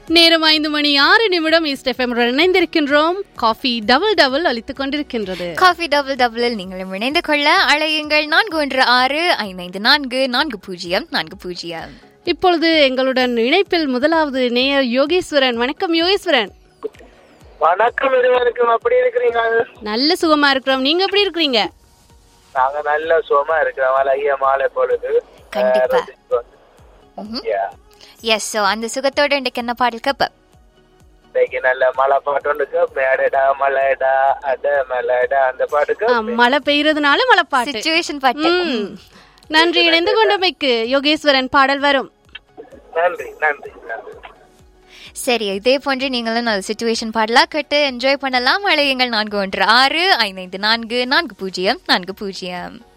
நேரம் ஐந்து மணி ஆறு நிமிடம் ஈஸ்ட் எஃப்எம் இணைந்திருக்கின்றோம் காஃபி டபுள் டபுள் அளித்துக் கொண்டிருக்கின்றது காஃபி டபுள் டபுளில் நீங்களும் இணைந்து கொள்ள அழையுங்கள் நான்கு ஒன்று ஆறு ஐந்து நான்கு நான்கு பூஜ்ஜியம் நான்கு பூஜ்ஜியம் இப்பொழுது எங்களுடன் இணைப்பில் முதலாவது நேயர் யோகேஸ்வரன் வணக்கம் யோகேஸ்வரன் வணக்கம் இருவருக்கும் எப்படி இருக்கிறீங்க நல்ல சுகமா இருக்கிறோம் நீங்க எப்படி இருக்கிறீங்க நாங்க நல்ல சுகமா இருக்கிறோம் அழகிய மாலை பொழுது கண்டிப்பா. அஹ், ரசிச்சு வந்து. Yeah. எஸ் ஸோ அந்த சுகத்தோட இன்றைக்கு என்ன பாடல் கப்ப இன்னைக்கு நல்ல மழை பாட்டுக்கு மேடடா மலைடா அட மலைடா அந்த பாட்டுக்கு ஆ, மழை பெய்யறதுனால மழை பாட்டு சுச்சுவேஷன் பாட்டு ம். நன்றி இணைந்து கொண்டமைக்கு யோகேஸ்வரன் பாடல் வரும் நன்றி நன்றி நன்றி சரி இதே போன்று நீங்களும் அந்த சுச்சுவேஷன் பாடலாம் கேட்டு என்ஜாய் பண்ணலாம் அழையுங்கள் நான்கு ஒன்று ஆறு ஐந்து நான்கு நான்கு பூஜ்ஜியம் நான்கு பூஜ்ஜியம்